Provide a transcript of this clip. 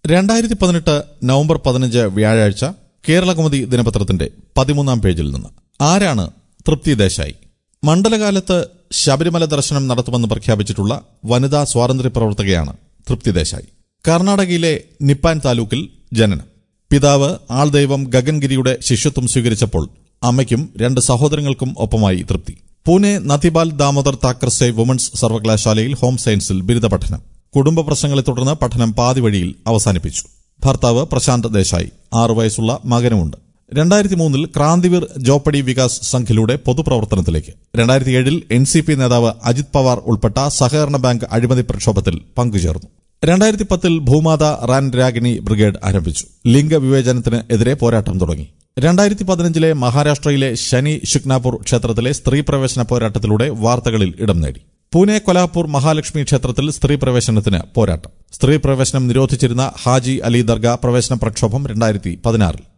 രണ്ടായിരത്തി പതിനെട്ട് നവംബർ പതിനഞ്ച് വ്യാഴാഴ്ച കേരളകൗമുദി ദിനപത്രത്തിന്റെ പതിമൂന്നാം പേജിൽ നിന്ന് ആരാണ് തൃപ്തി ദേശായി മണ്ഡലകാലത്ത് ശബരിമല ദർശനം നടത്തുമെന്ന് പ്രഖ്യാപിച്ചിട്ടുള്ള വനിതാ സ്വാതന്ത്ര്യ പ്രവർത്തകയാണ് തൃപ്തി ദേശായി കർണാടകയിലെ നിപ്പാൻ താലൂക്കിൽ ജനനം പിതാവ് ആൾദൈവം ഗഗൻഗിരിയുടെ ശിഷ്യത്വം സ്വീകരിച്ചപ്പോൾ അമ്മയ്ക്കും രണ്ട് സഹോദരങ്ങൾക്കും ഒപ്പമായി തൃപ്തി പൂനെ നദിബാൽ ദാമോദർ താക്കർസെ വുമൺസ് സർവകലാശാലയിൽ ഹോം സയൻസിൽ ബിരുദ പഠനം കുടുംബ പ്രശ്നങ്ങളെ തുടർന്ന് പഠനം പാതി വഴിയിൽ അവസാനിപ്പിച്ചു ഭർത്താവ് പ്രശാന്ത് ദേശായി ആറു വയസ്സുള്ള മകനുമുണ്ട് രണ്ടായിരത്തി മൂന്നിൽ ക്രാന്തിവീർ ജോപ്പടി വികാസ് സംഘിലൂടെ പൊതുപ്രവർത്തനത്തിലേക്ക് രണ്ടായിരത്തി ഏഴിൽ എൻ സി പി നേതാവ് അജിത് പവാർ ഉൾപ്പെട്ട സഹകരണ ബാങ്ക് അഴിമതി പ്രക്ഷോഭത്തിൽ പങ്കുചേർന്നു രണ്ടായിരത്തി പത്തിൽ ഭൂമാത റാൻ രാഗിണി ബ്രിഗേഡ് ആരംഭിച്ചു ലിംഗവിവേചനത്തിന് എതിരെ പോരാട്ടം തുടങ്ങി രണ്ടായിരത്തി പതിനഞ്ചിലെ മഹാരാഷ്ട്രയിലെ ശനി ശുക്നാപൂർ ക്ഷേത്രത്തിലെ സ്ത്രീ പ്രവേശന പോരാട്ടത്തിലൂടെ വാർത്തകളിൽ ഇടം നേടി പൂനെ കൊലാപൂർ മഹാലക്ഷ്മി ക്ഷേത്രത്തിൽ സ്ത്രീ പ്രവേശനത്തിന് പോരാട്ടം സ്ത്രീ പ്രവേശനം നിരോധിച്ചിരുന്ന ഹാജി അലി ദർഗ പ്രവേശന പ്രക്ഷോഭം രണ്ടായിരത്തി പതിനാറിൽ